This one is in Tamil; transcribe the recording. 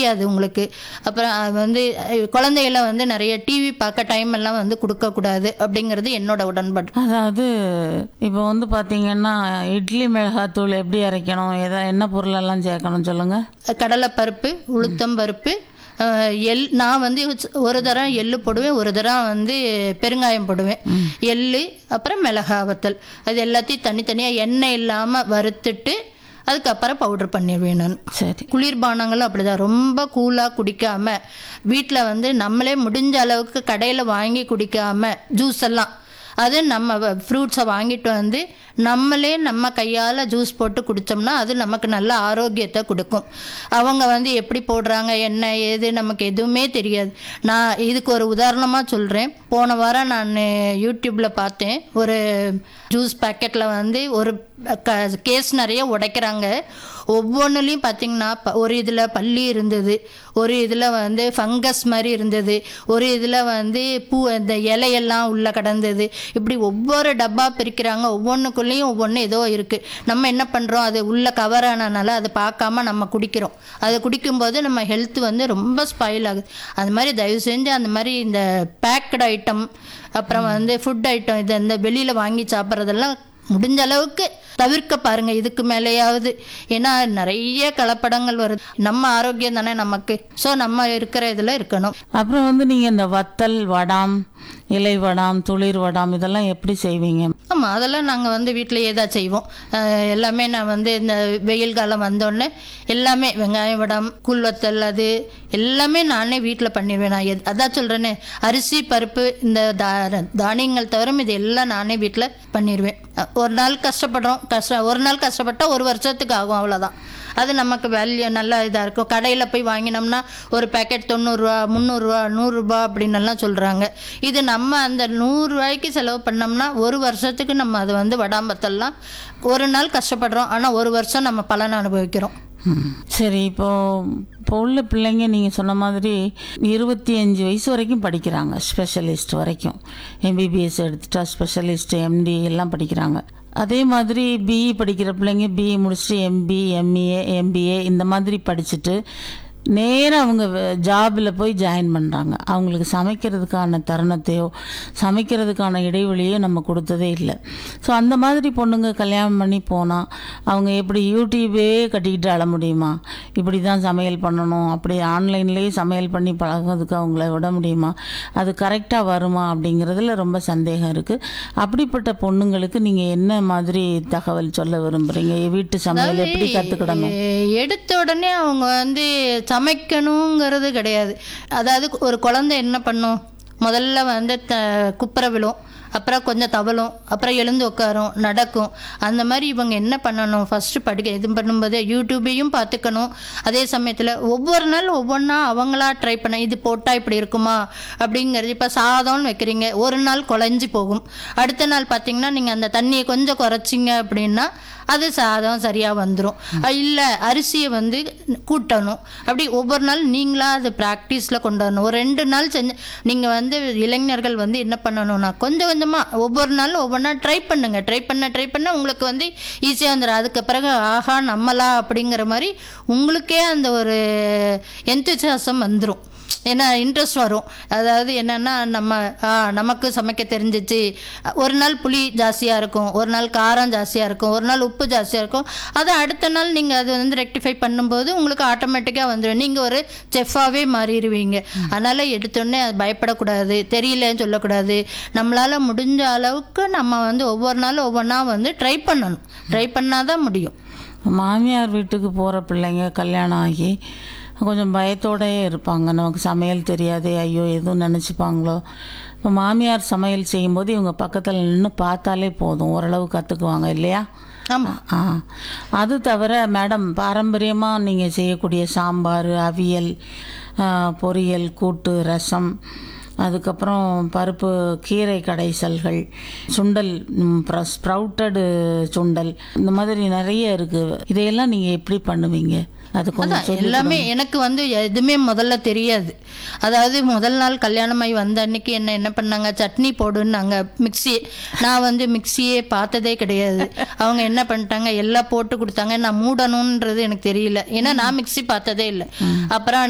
புரியாது உங்களுக்கு அப்புறம் அது வந்து அஹ், குழந்தைகளை வந்து நிறைய டிவி பார்க்க டைம் எல்லாம் வந்து கொடுக்கக்கூடாது அப்படிங்கிறது என்னோட உடன்பாடு அதாவது இப்போ வந்து பார்த்தீங்கன்னா இட்லி மிளகாத்தூள் எப்படி அரைக்கணும் எதை என்ன பொருளெல்லாம் சேர்க்கணும் சொல்லுங்கள் கடலைப்பருப்பு உளுத்தம் பருப்பு அஹ், எள் நான் வந்து ஒரு தரம் எள்ளு போடுவேன் ஒரு தரம் வந்து பெருங்காயம் போடுவேன் எள்ளு அப்புறம் மிளகா வத்தல் அது எல்லாத்தையும் தனித்தனியாக எண்ணெய் இல்லாமல் வறுத்துட்டு அதுக்கப்புறம் பவுடர் பண்ணிடுவேன் நான் சரி குளிர்பானங்களும் அப்படிதான் ரொம்ப கூலாக குடிக்காம வீட்டில் வந்து நம்மளே முடிஞ்ச அளவுக்கு கடையில் வாங்கி குடிக்காம ஜூஸ் எல்லாம் அது நம்ம ஃப்ரூட்ஸை வாங்கிட்டு வந்து நம்மளே நம்ம கையால் ஜூஸ் போட்டு குடித்தோம்னா அது நமக்கு நல்ல ஆரோக்கியத்தை கொடுக்கும் அவங்க வந்து எப்படி போடுறாங்க என்ன ஏது நமக்கு எதுவுமே தெரியாது நான் இதுக்கு ஒரு உதாரணமாக சொல்கிறேன் போன வாரம் நான் யூடியூப்பில் பார்த்தேன் ஒரு ஜூஸ் பேக்கெட்டில் வந்து ஒரு க கேஸ் நிறைய உடைக்கிறாங்க ஒவ்வொன்றுலையும் பார்த்தீங்கன்னா ப- ஒரு இதில் பல்லி இருந்தது ஒரு இதில் வந்து ஃபங்கஸ் மாதிரி இருந்தது ஒரு இதில் வந்து பூ இந்த இலையெல்லாம் உள்ளே கடந்தது இப்படி ஒவ்வொரு டப்பா பிரிக்கிறாங்க ஒவ்வொன்றுக்குள்ளேயும் ஒவ்வொன்று ஏதோ இருக்குது நம்ம என்ன பண்ணுறோம் அது உள்ளே கவர் ஆனனால அதை பார்க்காம நம்ம குடிக்கிறோம் அதை குடிக்கும்போது நம்ம ஹெல்த் வந்து ரொம்ப ஸ்பாயில் ஆகுது அது மாதிரி தயவு செஞ்சு அந்த மாதிரி இந்த பேக்கடு ஐட்டம் அப்புறம் வந்து ஃபுட் ஐட்டம் இது இந்த வெளியில் வாங்கி சாப்பிட்றதெல்லாம் முடிஞ்ச அளவுக்கு தவிர்க்க பாருங்க இதுக்கு மேலேயாவது ஏன்னா நிறைய கலப்படங்கள் வருது நம்ம ஆரோக்கியம் தானே நமக்கு ஸோ நம்ம இருக்கிற இதில் இருக்கணும் அப்புறம் வந்து நீங்கள் இந்த வத்தல் வடாம் இலை வடாம் துளிர் வடாம் இதெல்லாம் எப்படி செய்வீங்க ஆமாம் அதெல்லாம் நாங்கள் வந்து வீட்டிலேயே தான் செய்வோம் அஹ் எல்லாமே நான் வந்து இந்த வெயில் காலம் வந்தோடனே எல்லாமே வெங்காயம் வடம் கூழ் வத்தல் அது எல்லாமே நானே வீட்டில் பண்ணிடுவேன் நான் எத்- அதான் சொல்கிறேனே அரிசி பருப்பு இந்த தா தானியங்கள் தவிர இது எல்லாம் நானே வீட்டில் பண்ணிடுவேன் அஹ் ஒரு நாள் கஷ்டப்படுறோம் கஷ்ட ஒரு நாள் கஷ்டப்பட்டா ஒரு வருஷத்துக்கு ஆகும் அவ்வளோதான் அது நமக்கு வேல்யூ நல்லா இதாக இருக்கும் கடையில் போய் வாங்கினோம்னா ஒரு பேக்கெட் தொண்ணூறுரூவா முந்நூறுரூவா நூறுரூபா அப்படின்னு எல்லாம் சொல்கிறாங்க இது நம்ம அந்த நூறுரூவாய்க்கு செலவு பண்ணோம்னா ஒரு வருஷத்துக்கு நம்ம அது வந்து வடாம்பத்தெல்லாம் ஒரு நாள் கஷ்டப்படுறோம் ஆனால் ஒரு வருஷம் நம்ம பலன் அனுபவிக்கிறோம் ம். சரி இப்போ இப்போ உள்ள பிள்ளைங்க நீங்கள் சொன்ன மாதிரி இருபத்தி அஞ்சு வயசு வரைக்கும் படிக்கிறாங்க ஸ்பெஷலிஸ்ட் வரைக்கும் எம்பிபிஎஸ் எடுத்துட்டா ஸ்பெஷலிஸ்ட் எம்டி எல்லாம் படிக்கிறாங்க அதே மாதிரி பிஇ படிக்கிற பிள்ளைங்க பிஇ முடிச்சுட்டு எம்பி எம்ஏ எம்பிஏ இந்த மாதிரி படிச்சுட்டு நேராக அவங்க ஜாபில் போய் ஜாயின் பண்ணுறாங்க அவங்களுக்கு சமைக்கிறதுக்கான தருணத்தையோ சமைக்கிறதுக்கான இடைவெளியோ நம்ம கொடுத்ததே இல்லை ஸோ அந்த மாதிரி பொண்ணுங்க கல்யாணம் பண்ணி போனால் அவங்க எப்படி யூடியூபே கட்டிக்கிட்டு அழ முடியுமா இப்படி தான் சமையல் பண்ணணும் அப்படி ஆன்லைன்லேயே சமையல் பண்ணி பழகிறதுக்கு அவங்கள விட முடியுமா அது கரெக்டாக வருமா அப்படிங்கிறதுல ரொம்ப சந்தேகம் இருக்குது அப்படிப்பட்ட பொண்ணுங்களுக்கு நீங்கள் என்ன மாதிரி தகவல் சொல்ல விரும்புகிறீங்க வீட்டு சமையல் எப்படி கற்றுக்கிடணும் எ- எடுத்த உடனே அவங்க வந்து சமைக்கணுங்கிறது கிடையாது அதாவது ஒரு குழந்தை என்ன பண்ணும் முதல்ல வந்து த குப்புற விழும் அப்புறம் கொஞ்சம் தவழும் அப்புறம் எழுந்து உட்காரும் நடக்கும் அந்த மாதிரி இவங்க என்ன பண்ணணும் ஃபஸ்ட்டு படிக்க இது பண்ணும்போது யூடியூபையும் பார்த்துக்கணும் அதே சமயத்தில் ஒவ்வொரு நாள் ஒவ்வொன்றா அவங்களா ட்ரை பண்ண இது போட்டால் இப்படி இருக்குமா அப்படிங்கிறது இப்போ சாதம்னு வைக்கிறீங்க ஒரு நாள் குழஞ்சி போகும் அடுத்த நாள் பார்த்தீங்கன்னா நீங்கள் அந்த தண்ணியை கொஞ்சம் குறைச்சிங்க அப்படின்னா அது சாதம் சரியாக வந்துடும் இல்லை அரிசியை வந்து கூட்டணும் அப்படி ஒவ்வொரு நாள் நீங்களாக அது ப்ராக்டிஸில் கொண்டு வரணும் ஒரு ரெண்டு நாள் செஞ்சு நீங்கள் வந்து இளைஞர்கள் வந்து என்ன பண்ணணும்னா கொஞ்சம் கொஞ்சமாக ஒவ்வொரு நாளும் ஒவ்வொன்றா ட்ரை பண்ணுங்க ட்ரை பண்ண ட்ரை பண்ண உங்களுக்கு வந்து ஈஸியாக வந்துடும் அதுக்கு பிறகு ஆஹா நம்மளா அப்படிங்கிற மாதிரி உங்களுக்கே அந்த ஒரு எந்தூசியாசம் வந்துடும் ஏன்னா இன்ட்ரெஸ்ட் வரும் அதாவது என்னென்னா நம்ம ஆ, நமக்கு சமைக்க தெரிஞ்சிச்சு ஒரு நாள் புளி ஜாஸ்தியாக இருக்கும் ஒரு நாள் காரம் ஜாஸ்தியாக இருக்கும் ஒரு நாள் உப்பு ஜாஸ்தியாக இருக்கும் அதை அடுத்த நாள் நீங்கள் அது வந்து ரெக்டிஃபை பண்ணும்போது உங்களுக்கு ஆட்டோமேட்டிக்காக வந்துடும் நீங்கள் ஒரு செஃப்பாகவே மாறிடுவீங்க அதனால் எடுத்தோடனே அது பயப்படக்கூடாது தெரியலன்னு சொல்லக்கூடாது நம்மளால் முடிஞ்ச அளவுக்கு நம்ம வந்து ஒவ்வொரு நாளும் ஒவ்வொன்றா வந்து ட்ரை பண்ணணும் ட்ரை பண்ணால் தான் முடியும் மாமியார் வீட்டுக்கு போகிற பிள்ளைங்க கல்யாணம் ஆகி கொஞ்சம் பயத்தோடயே இருப்பாங்க நமக்கு சமையல் தெரியாது ஐயோ எதுவும் நினச்சிப்பாங்களோ இப்போ மாமியார் சமையல் செய்யும்போது இவங்க பக்கத்தில் நின்று பார்த்தாலே போதும் ஓரளவு கற்றுக்குவாங்க இல்லையா ஆமாம் ஆ அது தவிர மேடம் பாரம்பரியமாக நீங்கள் செய்யக்கூடிய சாம்பார் அவியல் ஆ, பொரியல் கூட்டு ரசம் அதுக்கப்புறம் பருப்பு கீரை கடைசல்கள் சுண்டல் ஸ்ப்ரவுட்டடு சுண்டல் இந்த மாதிரி நிறைய இருக்குது இதையெல்லாம் நீங்கள் எப்படி பண்ணுவீங்க அது கொஞ்சம் அதான் எல்லாமே எனக்கு வந்து எதுவுமே முதல்ல தெரியாது அதாவது முதல் நாள் கல்யாணமாகி வந்த அன்னைக்கு என்ன என்ன பண்ணாங்க சட்னி போடுன்னாங்க மிக்ஸி நான் வந்து மிக்ஸியே பார்த்ததே கிடையாது அவங்க என்ன பண்ணிட்டாங்க எல்லாம் போட்டு கொடுத்தாங்க நான் மூடணுன்றது எனக்கு தெரியல ஏன்னா நான் மிக்ஸி பார்த்ததே இல்லை அப்புறம்